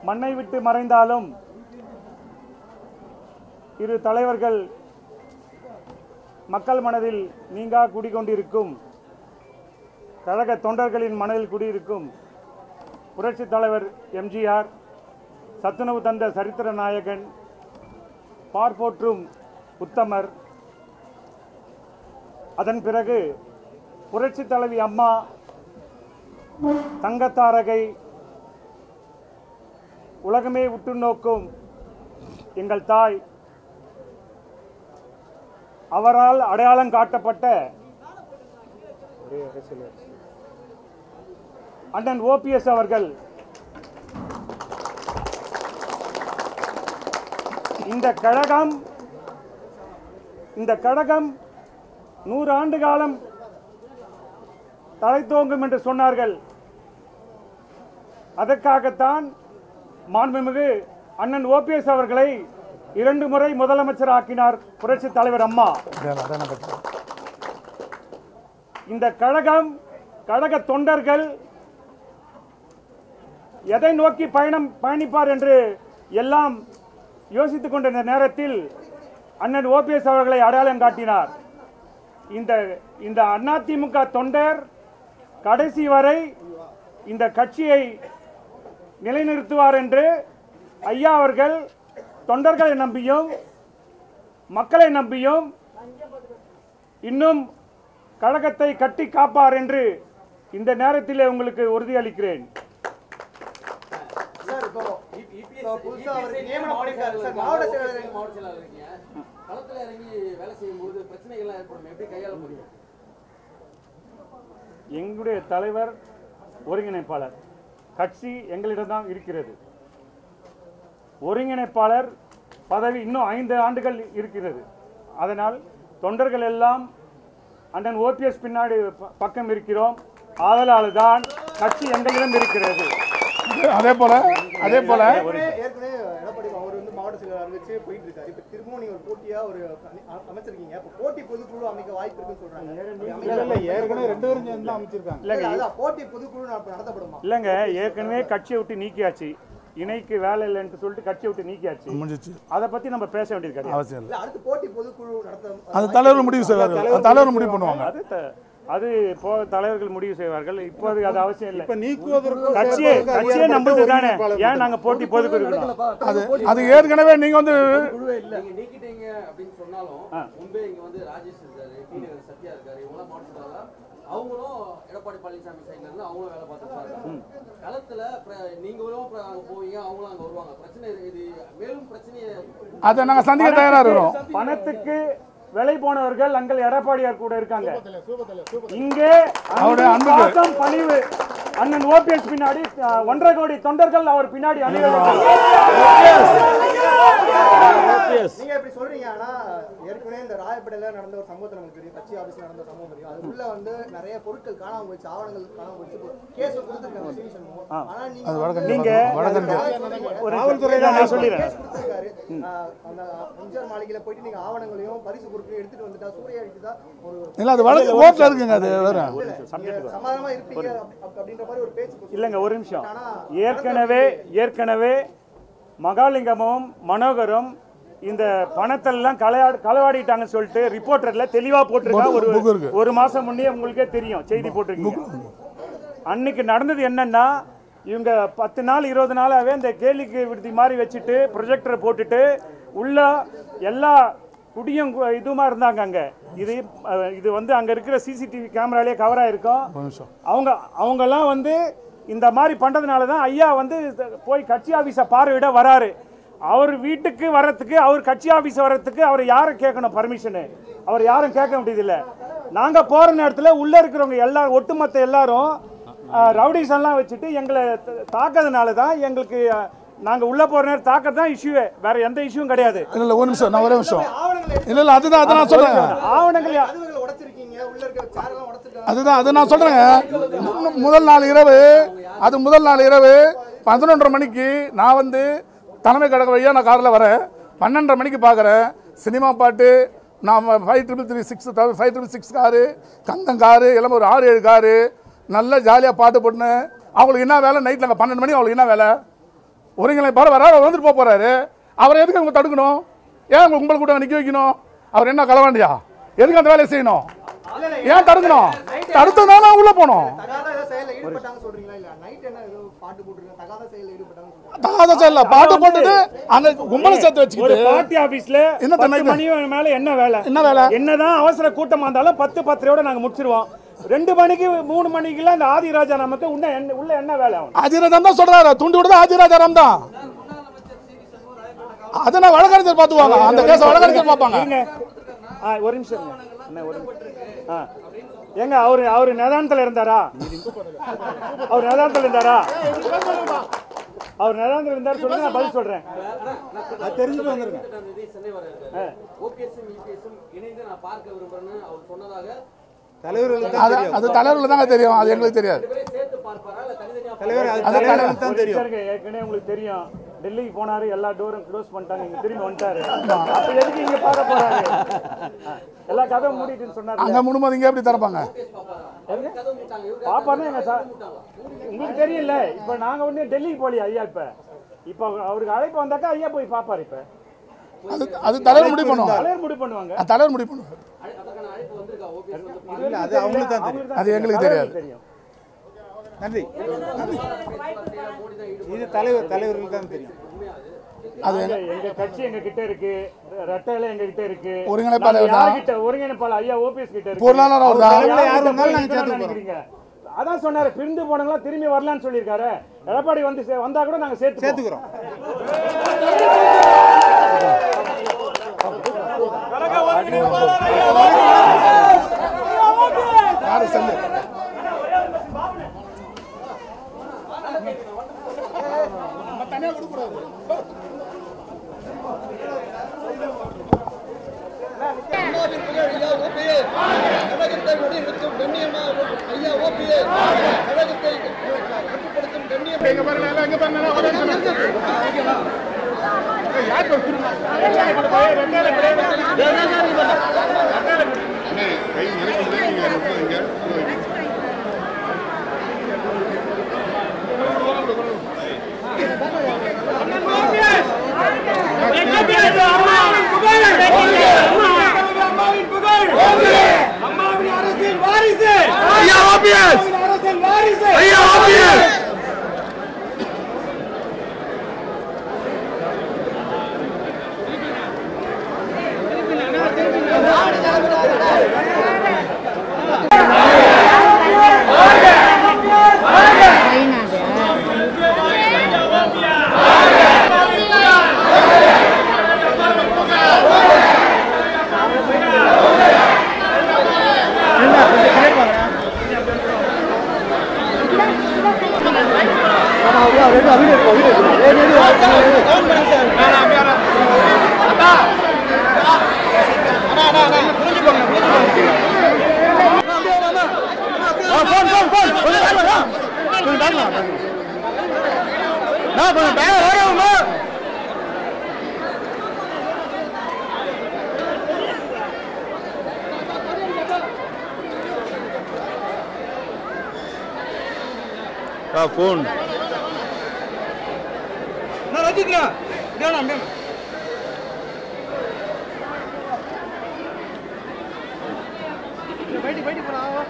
மண்ணை விட்டு மறைந்தாலும் இரு தலைவர்கள் மக்கள் மனதில் நீங்கா குடிகொண்டிருக்கும் கழக தொண்டர்களின் மனதில் குடியிருக்கும் புரட்சி தலைவர் எம்ஜிஆர் சத்துணவு தந்த சரித்திர நாயகன் பார்ப்போற்றும் உத்தமர் அதன் பிறகு புரட்சி தலைவி அம்மா தங்கத்தாரகை உலகமே உற்று நோக்கும் எங்கள் தாய் அவரால் அடையாளம் காட்டப்பட்ட அண்ணன் ஓபிஎஸ் அவர்கள் இந்த கழகம் இந்த கழகம் நூறு ஆண்டு காலம் தழைத்தோங்கும் என்று சொன்னார்கள் அதற்காகத்தான் மாண்புமிகு அண்ணன் ஓபிஎஸ் அவர்களை இரண்டு முறை முதலமைச்சர் ஆக்கினார் புரட்சி தலைவர் அம்மா இந்த கழகம் கழக தொண்டர்கள் எதை நோக்கி பயணம் பயணிப்பார் என்று எல்லாம் யோசித்துக் கொண்டிருந்த நேரத்தில் அண்ணன் ஓபிஎஸ் அவர்களை அடையாளம் காட்டினார் இந்த இந்த அதிமுக தொண்டர் கடைசி வரை இந்த கட்சியை நிலைநிறுத்துவார் என்று ஐயா அவர்கள் தொண்டர்களை நம்பியும் மக்களை நம்பியும் இன்னும் கழகத்தை கட்டி காப்பார் என்று இந்த நேரத்திலே உங்களுக்கு உறுதியளிக்கிறேன் சார் இப்போ இப்போ புதுசா அவர் நியமனம் பண்ணிருக்காரு சார் மாவட்ட செயலாளர் மாவட்ட செயலாளர் இருக்கீங்க களத்துல இறங்கி வேலை செய்யும் பொழுது பிரச்சனைகள்லாம் ஏற்படும் எப்படி கையாள முடியும் எங்களுடைய தலைவர் ஒருங்கிணைப்பாளர் கட்சி எங்களிடம்தான் இருக்கிறது ஒருங்கிணைப்பாளர் பதவி இன்னும் ஐந்து ஆண்டுகள் இருக்கிறது அதனால் தொண்டர்கள் எல்லாம் அண்ணன் ஓபிஎஸ் பின்னாடி ப- பக்கம் இருக்கிறோம் ஆதலால் தான் கட்சி எங்களிடம் இருக்கிறது அதே போல அதே போல ஏற்கனவே ஏற்கனவே எடப்பாடி அவர் வந்து மாவட்ட செயலாளர் அறிவிச்சு போயிட்டு இருக்காரு இப்போ திரும்பவும் நீங்க ஒரு போட்டியா ஒரு அ- அமைச்சிருக்கீங்க இப்போ போட்டி பொதுக்குழு அமைக்க வாய்ப்பு இருக்குன்னு சொல்றாங்க அப்படி அமைக்க- இல்ல ஏற்கனவே ரெண்டு பேரும் சேர்ந்து தான் அமைச்சிருக்காங்க இல்ல, அதான் போட்டி பொதுக்குழு நட- நடத்தப்படுமா இல்லைங்க ஏற்கனவே கட்சியை விட்டு நீக்கியாச்சு இணைக்கு வேலை இல்லைன்னு சொல்லிட்டு கட்சியை விட்டு நீக்கியாச்சு முடிஞ்சிச்சு அதை பத்தி நம்ம பேச வேண்டியது கிடையாது அவசியம் இல்லை இல்ல அடுத்து போட்டி பொதுக்குழு நடத்த அது தலைவர் முடிவு செய்வார் அது தலைவர் முடிவு பண்ணுவாங்க அது த- அது இப்போ தலைவர்கள் முடிவு செய்வார்கள் இப்போது அது அவசியம் இல்லை இப்ப நீக்குவதற்கு கட்சியே கட்சியே நம்மளுது தானே ஏன் நாங்க போட்டி பொதுக்கு இருக்கணும் அது அது ஏற்கனவே நீங்க வந்து நீங்க நீக்கிட்டீங்க அப்படின்னு சொன்னாலும் முன்பே இங்க வந்து ராஜேஷ் இருக்காரு டி நகர் சத்யா இருக்காரு இவங்களாம் மாவட்ட செயலாளர் அவங்களும் எடப்பாடி பழனிசாமி சைட்ல இருந்து அவங்களும் வேலை பார்த்துருப்பாங்க களத்துல பிர- நீங்களும் பிர- அங்க போவீங்க அவங்களும் அங்க வருவாங்க பிரச்சனை இருக்கு. இது மேலும் பிரச்சனையை அதை நாங்க சந்திக்க தயாரா இருக்கிறோம் பணத்துக்கு விலை போனவர்கள் அங்கள் எடப்பாடியார் கூட இருக்காங்க இங்கே அவருடைய அன்பு, அன்புக்கு. பாசம், பணிவு அண்ணன் ஓபிஎஸ் பின்னாடி அஹ், ஒன்றரை கோடி தொண்டர்கள் அவர் பின்னாடி அணிவகுத்தார் நீங்க இப்படி சொல்றீங்க ஆனா ஏற்கனவே இந்த ராயப்பேட்டையில நடந்த ஒரு சம்பவத்தை நமக்கு தெரியும் கட்சி ஆபீஸ்ல நடந்த ஒரு சம்பவம் தெரியும் அது உள்ள வந்து நிறைய பொருட்கள் காணாம போச்சு ஆவணங்கள் காணாம போச்சு கேஸ் கொடுத்துருக்காங்க சிவி சண்முகம் ஆனா நீங்க அது வடக்கு நீங்க ஒரு காவல்துறையில நான் சொல்லிடுறேன் கேஸ் கொடுத்திருக்காரு. ஆஹ் அந்த எம்ஜிஆர் மாளிகையில போயிட்டு நீங்க ஆவணங்களையும் பரிசு பொருட்களையும் எடுத்துட்டு வந்துட்டா சூறையா அடிச்சுதா ஒரு இல்ல அது வழக்கு கோர்ட்ல இருக்குங்க அது வேற நீங்க சமாதானமா இருப்பீங்க அப்~ அப்படின்ற மாதிரி ஒரு பேச்சு போச்சு. இல்லைங்க ஒரு நிமிஷம் ஆனா ஏற்கனவே ஏற்கனவே மகாலிங்கமும் மனோகரும் இந்த பணத்தெல்லாம் களவாடி களவாடிட்டாங்கன்னு சொல்லிட்டு ரிப்போர்ட்டர்ல தெளிவா போட்டிருக்கா ஒரு book இருக்கு. ஒரு மாசம் முன்னே உங்களுக்கே தெரியும் செய்தி போட்டிருக்கீங்க அன்னைக்கு நடந்தது என்னன்னா இவங்க பத்து நாள் இருபது நாளாவே இந்த கேலிக்கு விடுதி மாதிரி வச்சுட்டு ப்ரொஜெக்டரை போட்டுட்டு உள்ள எல்லா குடியும் கு- இதுமா இருந்தாங்க அங்க இது அஹ், இது வந்து அங்க இருக்கிற சிசிடிவி கேமராலே கவர் ஆயிருக்கும் ஒரு நிமிஷம் அவங்க அவங்கெல்லாம் வந்து இந்த மாதிரி பண்றதுனால தான் ஐயா வந்து போய் கட்சி ஆபீஸை பார்வையிட வராரு அவர் வீட்டுக்கு வர்றதுக்கு அவர் கட்சி ஆபீஸ் வர்றதுக்கு அவர் யாரை கேட்கணும் பர்மிஷனு அவர் யாரும் கேட்க முடியதில்ல நாங்க போற நேரத்தில் உள்ள இருக்கிறவங்க எல்லாரும் ஒட்டுமொத்த எல்லாரும் ரவுடிஸ் எல்லாம் வச்சுட்டு எங்களை த- தாக்கறதுனால தான் எங்களுக்கு அஹ், நாங்க உள்ள போற நேரம் தாக்கறது தான் இஷ்யூவே வேற எந்த இஷ்யூவும் கிடையாது இல்ல இல்ல ஒரு நிமிஷம் நான் ஒரே நிமிஷம் ஆவணங்களை இல்ல இல்ல அதுதான் அதை நான் சொல்றேன் ஆவணங்கள் யா- கதவுகளை உடைச்சிருக்கீங்க உள்ள இருக்க சேர் எல்லாம் உடைச்சிருக்காங்க அதுதான் அது நான் சொல்றேங்க மு- முதல் நாள் இரவு அது முதல் நாள் இரவு பதினொன்றரை மணிக்கு நான் வந்து தலைமை கழக வழியாக நான் காரில் வரேன் பன்னெண்டரை மணிக்கு பார்க்குறேன் சினிமா பாட்டு நான் five triple three six five triple six காரு கந்தம் காரு எல்லாம் ஒரு ஆறு ஏழு காரு நல்லா ஜாலியாக பாட்டு போட்டுன்னு அவங்களுக்கு என்ன வேலை நைட்டில் அங்கே பன்னெண்டு மணி அவங்களுக்கு என்ன வேலை ஒருங்கிணைப்பாளர் வராரு அவர் வந்துட்டு போக போறாரு அவரை எதுக்கு அவங்க தடுக்கணும் ஏன் உங்க கும்பல் கூட்டம் நிக்க வைக்கணும் அவர் என்ன களவாண்டியா எதுக்கு அந்த வேலையை செய்யணும் ஏன் தடுக்கணும் தடுத்ததுனால உள்ள போனோம் தகாத ஏதோ செயல்ல ஈடுபட்டாங்க சொல்றீங்களா இல்ல நைட் என்ன ஏதோ பாட்டு போட்டுருக்காங்க தகாத செயல்ல ஈடுபட்டாங்க சொல்றீங்க தகாத செயல்ல பாட்டு போட்டுட்டு அங்க கும்பலை சேர்த்து ஒரு வச்சுக்கிட்டு பார்ட்டி ஆபீஸ்ல என்ன பத்து தண்ணி? மணி மேல என்ன வேலை என்ன வேலை என்னதான் அவசர கூட்டமா இருந்தாலும் பத்து பத்தரையோட நாங்க முடிச்சிருவோம் ரெண்டு மணிக்கு மூணு மணிக்கெல்லாம் இந்த ஆதிராஜா நமக்கு உள்ள என்ன உள்ள என்ன வேலை அவன் ஆதிராஜன் தான் சொல்றாரு தூண்டி விடுறது ஆதிராஜாராம் தான் அதை நான் வழக்கறிஞர் பார்த்துவாங்க அந்த கேஸ் வழக்கறிஞர் பார்ப்பாங்க இருங்க ஆ, ஒரு நிமிஷம் இருங்க. அண்ணா, ஒரு நிமிஷம். ஆ. ஏங்க அவரு அவரு நிதானத்துல இருந்தாரா அவர் நிதானத்துல இருந்தாரா அவர் நிதானத்துல இருந்தாரு சொல்லுங்க நான் பதில் சொல்றேன் தெரிஞ்சுட்டு வந்துருங்க எட்டாம் தேதி சென்னை வர இருக்காரு ஓபிஎஸும் இபிஎஸும் இணைந்து நான் பார்க்க விரும்புறேன்னு அவர் சொன்னதாக அது அது தலைவர்கள் தாங்க தெரியும் அது எங்களுக்கு தெரியாது ரெண்டு பேரையும் சேர்த்து பார்ப்பாரா இல்ல தனித்தனியா அது தலைவர் ஒரு நிமிஷம் இருங்க. ஏற்கனவே உங்களுக்கு தெரியும் டெல்லிக்கு போனாரு எல்லா டோரும் க்ளோஸ் பண்ணிட்டாங்க இங்க திரும்பி வந்துட்டாரு அப்ப எதுக்கு இங்க பார்க்க போறாரு ஆ. எல்லா கதவும் மூடிட்டுன்னு சொன்னாரு அங்க முழுமதி இங்க எப்படி திறப்பாங்க கதவு மூட்டாங்க இவரு பாப்பாருன்னா எங்க சார் உங்களுக்கு தெரியல இப்ப நாங்க ஒண்ணு டெல்லிக்கு போலியா ஐயா இப்ப இப்ப அவருக்கு அழைப்பு வந்தாக்கா ஐயா போய் பாப்பாரு இப்ப அது அது தலைவர் முடிவு பண்ணுவாங்க தலைவர் முடிவு பண்ணுவாங்க அது தலைவர் முடிவு பண்ணுவாங்க அழை- அதற்கான அழைப்பு வந்திருக்கா ஓபிஎஸ் வந்து இது வரைக்கும் தெரியல. அவங்களுக்கு தான் அது தெரியும். எங்களுக்கு தலைவருக்கு தெரியாது. தெரியும் நன்றி பேச்சுவார்த்தையில மோடி தான் ஈடுபட்டு இது தலைவர் தலைவர்களுக்கு தான் தெரியும் நாங்க- எங்க கட்சி எங்க கிட்ட இருக்கு ரெட்டையில எங்க கிட்ட இருக்கு ஒருங்கிணைப்பாளர் நாங்க தான். யார்கிட்ட ஒருங்கிணைப்பாளர் ஐயா ஓபிஎஸ் கிட்ட இருக்கு பொருளாளர் அவர் தான். யார்கிட்ட யார் இருந்தாலும் போய் நாங்க நிக்கணும்னு சேர்த்துக்க நினைக்கிறீங்க அதான் சொன்னாரு பிரிந்து போனவங்களா திரும்பி வரலாம்னு சொல்லியிருக்காரு எடப்பாடி வந்து சே- வந்தா கூட நாங்க சேர்த்து சேர்த்துக்கிறோம் யாரு செல்லு ஃபோன் பைட்டி பைட்டி போனா